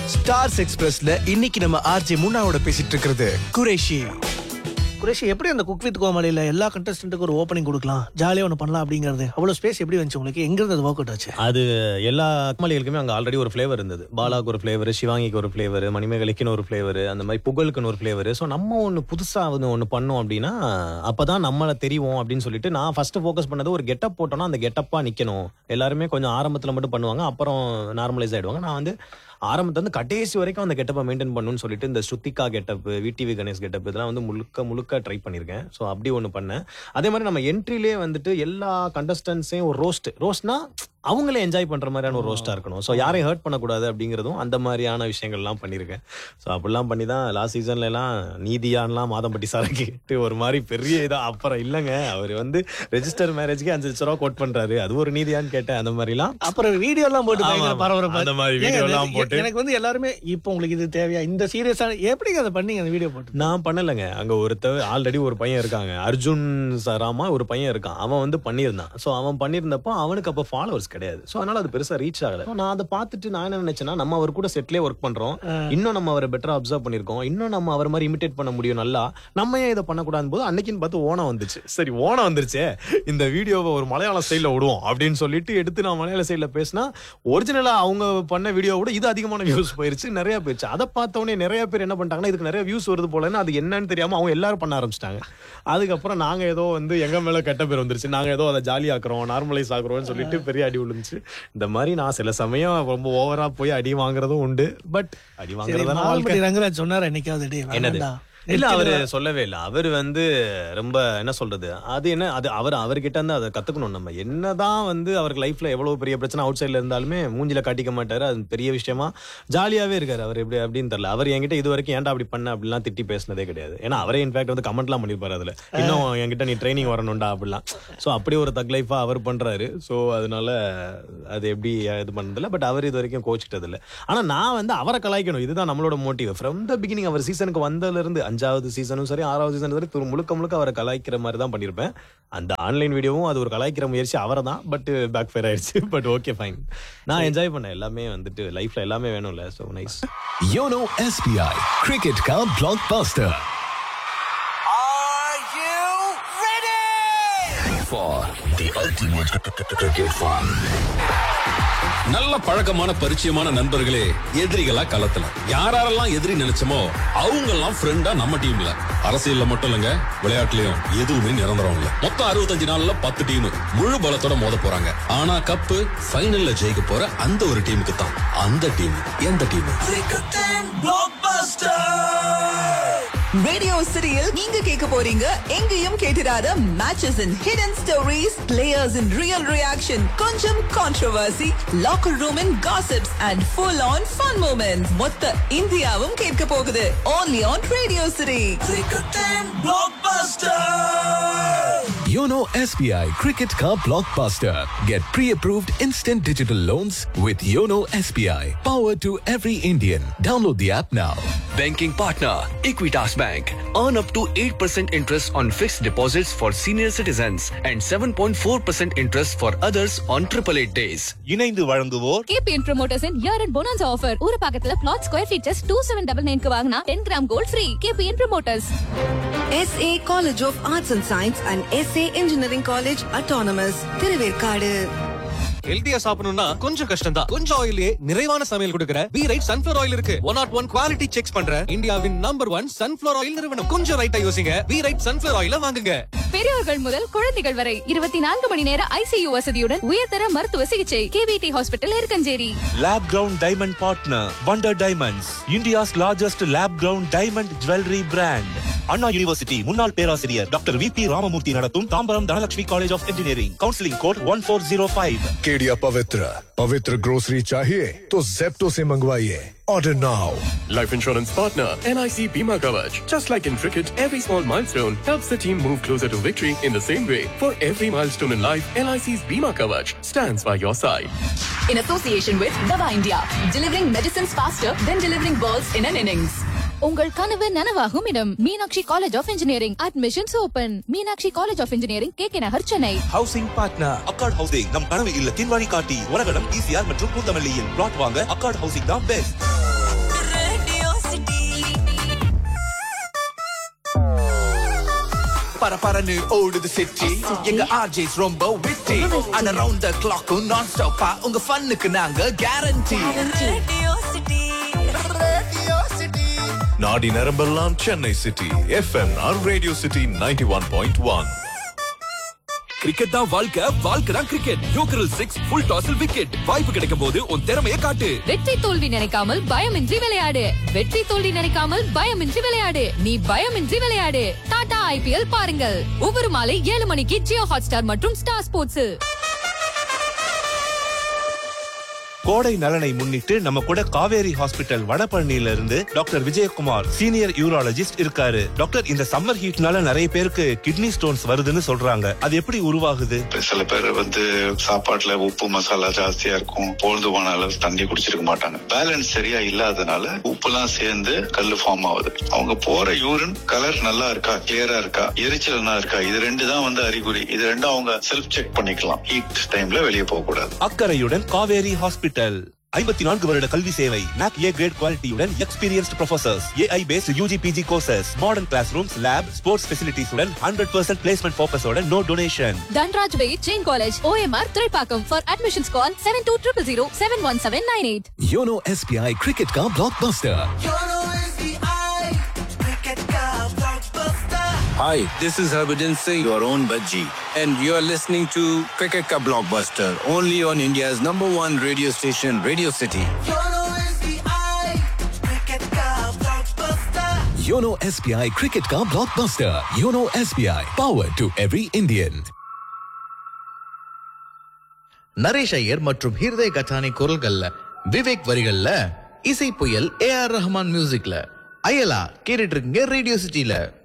Stars எக்ஸ்பிரஸ்ல இன்னைக்கு நம்ம RJ முன்னாவோட பேசிட்டு இருக்கிறது குரேஷி குரேஷி எப்படி அந்த குக் வித் கோமாளியில் எல்லா கண்டஸ்டன்ட்டுக்கும் ஒரு ஓப்பனிங் கொடுக்கலாம் ஜாலியாக ஒன்று பண்ணலாம் அப்படிங்கிறது அவ்வளோ ஸ்பேஸ் எப்படி வந்துச்சு உங்களுக்கு எங்கிருந்து அது ஒர்க் அவுட் ஆச்சு அது எல்லா கமலிகளுக்குமே அங்கே ஆல்ரெடி ஒரு ஃப்ளேவர் இருந்தது பாலாக்கு ஒரு ஃப்ளேவர் சிவாங்கிக்கு ஒரு ஃப்ளேவர் மணிமேகலைக்குன்னு ஒரு ஃப்ளேவர் அந்த மாதிரி புகழுக்குன்னு ஒரு ஃப்ளேவர் ஸோ நம்ம ஒன்று புதுசாக வந்து ஒன்று பண்ணோம் அப்படின்னா அப்போ தான் நம்மளை தெரியும் அப்படின்னு சொல்லிட்டு நான் ஃபர்ஸ்ட் ஃபோக்கஸ் பண்ணது ஒரு கெட்டப் போட்டோன்னா அந்த கெட்டப்பாக நிற்கணும் எல்லாருமே கொஞ்சம் ஆரம்பத்தில் மட்டும் பண்ணுவாங்க அப்புறம் நார்மலைஸ் ஆயிடுவாங்க நான் வந்து ஆரம்பத்துல இருந்து கடைசி வரைக்கும் அந்த கெட்டப்பை மெயின்டைன் பண்ணணும்னு சொல்லிட்டு இந்த Shruthika getup VTV Ganesh getup இதெல்லாம் வந்து முழுக்க முழுக்க ட்ரை பண்ணியிருக்கேன் ஸோ அப்படி ஒன்று பண்ணேன் அதே மாதிரி நம்ம என்ட்ரிலே வந்துட்டு எல்லா கண்டஸ்டன்ஸையும் ஒரு ரோஸ்ட் ரோஸ்ட்னா அவங்களே என்ஜாய் பண்ற மாதிரியான ஒரு ரோஸ்டா இருக்கணும் ஸோ யாரையும் ஹர்ட் பண்ணக்கூடாது அப்படிங்கிறதும் அந்த மாதிரியான விஷயங்கள்லாம் பண்ணியிருக்கேன் ஸோ அப்படிலாம் பண்ணி தான் லாஸ்ட் சீசன்ல எல்லாம் நீதியான்லாம் மாதம்பட்டி சாரை கேட்டு ஒரு மாதிரி பெரிய இதா அப்புறம் இல்லைங்க அவர் வந்து ரெஜிஸ்டர் மேரேஜ்க்கு அஞ்சு லட்ச ரூபா கோட் பண்றாரு அது ஒரு நீதியான்னு கேட்டேன் அந்த மாதிரிலாம் அப்புறம் வீடியோ எல்லாம் போட்டு ஆமா, பயங்கர ஆமா. பரபரப்பா அந்த மாதிரி ஏங்க, video எல்லாம் எனக்கு- போட்டு. எனக்கு வந்து எல்லாருமே இப்போ உங்களுக்கு இது தேவையா இந்த சீரியஸான எப்படிங்க அதை பண்ணீங்க அந்த வீடியோ போட்டு நான் பண்ணலைங்க அங்க ஒருத்தர் ஆல்ரெடி ஒரு பையன் இருக்காங்க அர்ஜுன் சராமா ஒரு பையன் இருக்கான் அவன் வந்து பண்ணியிருந்தான் ஸோ அவன் பண்ணியிருந்தப்போ அவனுக்கு அப்போ ஃபாலோவர்ஸ் கிடையாது ஸோ அதனால அது பெருசா ரீச் ஆகல So, நான் அதை பார்த்துட்டு நான் என்ன நினைச்சேன்னா நம்ம அவர் கூட செட்லேயே ஒர்க் பண்றோம் இன்னும் நம்ம அவரை பெட்டரா அப்சர்வ் பண்ணிருக்கோம் இன்னும் நம்ம அவர் மாதிரி இமிடேட் பண்ண முடியும் நல்லா நம்ம ஏன் இதை பண்ணக்கூடாது போது அன்னைக்குன்னு பார்த்து ஓணம் வந்துச்சு சரி ஓணம் வந்துருச்சே இந்த வீடியோவை ஒரு மலையாள ஸ்டைல விடுவோம் அப்படின்னு சொல்லிட்டு எடுத்து நான் மலையாள ஸ்டைல பேசினா ஒரிஜினலா அவங்க பண்ண வீடியோ விட இது அதிகமான வியூஸ் போயிருச்சு நிறைய போயிருச்சு அதை பார்த்த உடனே நிறைய பேர் என்ன பண்ணிட்டாங்கன்னா இதுக்கு நிறைய வியூஸ் வருது போலன்னு அது என்னன்னு தெரியாம அவங்க எல்லாரும் பண்ண ஆரம்பிச்சிட்டாங்க அதுக்கப்புறம் நாங்க ஏதோ வந்து எங்க மேல கெட்ட பேர் வந்துருச்சு நாங்க ஏதோ அதை ஜாலி ஆக்குறோம் நார்மலைஸ் ஆக்குறோம்னு சொல்லிட்டு பெரிய அடி விழுந்துச்சு இந்த மாதிரி நான் சில சமயம் ரொம்ப ஓவரா போய் அடி வாங்குறதும் உண்டு பட் அடி சரி வாங்குறதான வாழ்க்கை மால்பட்டி ரங்கராஜ் சொன்னார் என்னைக்காவது டேய் என்னது வேண்டாம்டா. இல்ல அவரு சொல்லவே இல்ல அவர் வந்து ரொம்ப என்ன சொல்றது அது என்ன அது அவர் அவர்கிட்ட இருந்து அதை கத்துக்கணும் நம்ம என்னதான் வந்து அவருக்கு லைஃப்ல எவ்வளவு பெரிய பிரச்சனை அவுட் சைட்ல இருந்தாலுமே மூஞ்சில காட்டிக்க மாட்டாரு அது பெரிய விஷயமா ஜாலியாவே இருக்காரு அவர் எப்படி அப்படின்னு தெரியல அவர் என்கிட்ட இது வரைக்கும் ஏன்டா அப்படி பண்ண அப்படிலாம் திட்டி பேசினதே கிடையாது ஏன்னா அவரே இன்ஃபேக்ட் வந்து கமெண்ட்லாம் பண்ணிருப்பாரு அதுல இன்னும் என்கிட்ட நீ ட்ரைனிங் வரணும்டா அப்படிலாம் சோ அப்படி ஒரு தக் லைஃபா அவர் பண்றாரு சோ அதனால அது எப்படி இது பண்ணதில்ல பட் அவர் இது வரைக்கும் கோச்சிட்டது இல்ல ஆனா நான் வந்து அவரை கலாய்க்கணும் இதுதான் நம்மளோட மோட்டிவ் ஃப்ரம் த பிகினிங் அவர் சீசனுக்கு வந்ததுல இருந்து அஞ்சாவது சீசனும் சரி ஆறாவது சீசனும் சரி துரு- முழுக்க முழுக்க அவரை கலாய்க்கிற மாதிரி தான் பண்ணியிருப்பேன் அந்த ஆன்லைன் வீடியோவும் அது ஒரு கலாய்க்கிற முயற்சி அவரை தான் பட் பேக் ஃபேர் ஆயிடுச்சு பட் ஓகே ஃபைன் நான் என்ஜாய் பண்ணேன் எல்லாமே வந்துட்டு லைஃப்ல எல்லாமே வேணும்ல so nice YONO SBI cricket का blockbuster Are you ready? for the ultimate cricket fun. நல்ல பழக்கமான பரிச்சயமான நண்பர்களே எதிரிகளா களத்துல யாரெல்லாம் எதிரி நினைச்சோமோ அவங்க எல்லாம் ஃப்ரெண்டா நம்ம டீம்ல அரசியல்ல மட்டும் இல்லங்க விளையாட்டுலயும் எதுவுமே நிரந்தரம் இல்ல மொத்தம் அறுபத்தஞ்சு நாள்ல பத்து டீம் முழு பலத்தோட மோத போறாங்க ஆனா கப்பு ஃபைனல்ல ஜெயிக்க போற அந்த ஒரு டீமுக்கு தான் அந்த டீம் எந்த டீம் ரேடியோ சிட்டியில் நீங்க கேட்க போறீங்க எங்கேயும் கேட்டிராத matches in hidden stories players in real reaction கொஞ்சம் controversy locker room in gossips and full on fun moments மொத்த இந்தியாவும் கேட்க போகுது only on radio city YONO SBI cricket का blockbuster Get pre-approved instant digital loans with Yono SBI. Power to every Indian. Download the app now. Banking partner Equitas Bank. Earn up to 8% interest on fixed deposits for senior citizens and 7.4% interest for others on 888 days. இணைந்து வழங்குவோர் KBN promoters year and bonus offer ஒரு பக்கத்துல plot square feet just two seven double நைன்க்கு வாங்கினா ten gram gold free KBN promoters SA College of Arts and Science and SA Engineering College Autonomous Thiruverkadu ஹெல்தியா சாப்பிடணும்னா கொஞ்சம் கஷ்டம் தான் கொஞ்சம் ஆயிலே நிறைவான சமையல் கொடுக்கிற வி ரைட் சன்ஃபிளவர் ஆயில் இருக்கு one not one quality check பண்ற இந்தியாவின் நம்பர் ஒன் சன்ஃபிளவர் ஆயில் நிறுவனம் கொஞ்சம் ரைட்டா யோசிங்க வி ரைட் சன்ஃபிளவர் ஆயில வாங்குங்க பெரியவர்கள் முதல் குழந்தைகள் வரை இருபத்தி நான்கு மணி நேர ஐசியு வசதியுடன் உயர்தர மருத்துவ சிகிச்சை KVT hospital Irukkancheri lab grown diamond partner wonder diamonds India's largest lab grown diamond jewellery brand Anna university முன்னாள் பேராசிரியர் டாக்டர் வி பி ராமமூர்த்தி நடத்தும் Tambaram Dhanalakshmi college of engineering counselling code one four zero five Kedia Pavitra Pavitra grocery चाहिए तो जेप्टो से मंगवाइए order now Life insurance partner NIC Bima Kavach. Just like in cricket, every small milestone helps the team move closer to victory in the same way. For every milestone in life, NIC's Bima Kavach stands by your side. In association with Dava India, delivering medicines faster than delivering balls in an innings. உங்கள் கனவு நனவாகும் இடம் Meenakshi college of engineering admissions open Meenakshi college of engineering K K Nagar Chennai housing partner accord housing நம் கனவு இல்லத்தின் வழிகாட்டி உலகம் ECR மற்றும் பூந்தமல்லியில் பிளாட் வாங்க அக்கார்ட் ஹவுசிங் தான் பெஸ்ட் பரபரன்னு ஓடுது சிட்டி எங்க ஆர்ஜேஸ் ரொம்ப விட்டி அண்ட் அரவுண்ட் த கிளாக்கும் நான் ஸ்டாப்பா உங்க ஃபன்னுக்கு நாங்க கேரண்டி நாடி நரம்பெல்லாம் சென்னை சிட்டி எஃப்எம்ஆர் radio city ninety one point one cricket தான் வாழ்க்கை வாழ்க்கை தான் கிரிக்கெட் யோக்கரல் சிக்ஸ் ஃபுல் டாஸில் விக்கெட் வாய்ப்பு கிடைக்கும் போது உன் திறமையை காட்டு வெற்றி தோல்வி நினைக்காமல் பயமின்றி விளையாடு வெற்றி தோல்வி நினைக்காமல் பயமின்றி விளையாடு நீ பயமின்றி விளையாடு டாடா ஐபிஎல் பாருங்கள் ஒவ்வொரு மாலை ஏழு மணிக்கு ஜியோ ஹாட்ஸ்டார் மற்றும் ஸ்டார் ஸ்போர்ட்ஸ் கோடை நலனை முன்னிட்டு நம்ம கூட காவேரி ஹாஸ்பிட்டல் வடபழனியில இருந்து டாக்டர் விஜயகுமார் சீனியர் யூராலஜிஸ்ட் இருக்காரு டாக்டர் இந்த சம்மர் ஹீட்னால நிறைய பேருக்கு கிட்னி ஸ்டோன்ஸ் வருதுன்னு சொல்றாங்க அது எப்படி உருவாகுது சில பேர் வந்து சாப்பாட்டுல உப்பு மசாலா ஜாஸ்தியா இருக்கும் பொழுது போன அளவு தண்ணி குடிச்சிருக்க மாட்டாங்க பேலன்ஸ் சரியா இல்லாதனால உப்புலாம் சேர்ந்து கல்லு ஃபார்ம் ஆகுது அவங்க போற யூரின் கலர் நல்லா இருக்கா கிளியரா இருக்கா எரிச்சலனா இருக்கா இது ரெண்டு தான் வந்து அறிகுறி இது ரெண்டும் அவங்க செல்ஃப் செக் பண்ணிக்கலாம் ஹீட் டைம்ல வெளியே போக கூடாது அக்கறையுடன் காவேரி ஹாஸ்பிட்டல் ஐம்பத்தி நான்கு வருட கல்வி சேவை நாக் ஏ கிரேட் குவாலிட்டியுடன் experienced professors AI based UG PG courses modern class rooms lab sports ஃபெசிலிட்டிஸுடன் ஹண்ட்ரட் பர்சன்ட் பிளேஸ்மெண்ட் ஃபோக்கஸோட நோ டொனேஷன் தன்ராஜ் வே Jain college OMR Thoraipakkam for admissions call seven two triple zero seven one seven nine eight Yono SBI Cricket Car Blockbuster. Hi, this is Harbhajan Singh, your own Bajji, and you're listening to Cricket Ka Blockbuster, only on India's number one radio station, Radio City. Yono SBI Cricket Car Blockbuster. Yono SBI, powered to every Indian. Naresh Iyer மற்றும் ஹிர்தய் கட்டானி குரல்கள்ல விவேக் வரிகள்ல இசை புயல் A R Rahman மியூசிக்ல அயலா கேட்டுட்டு இருக்கீங்க radio சிட்டில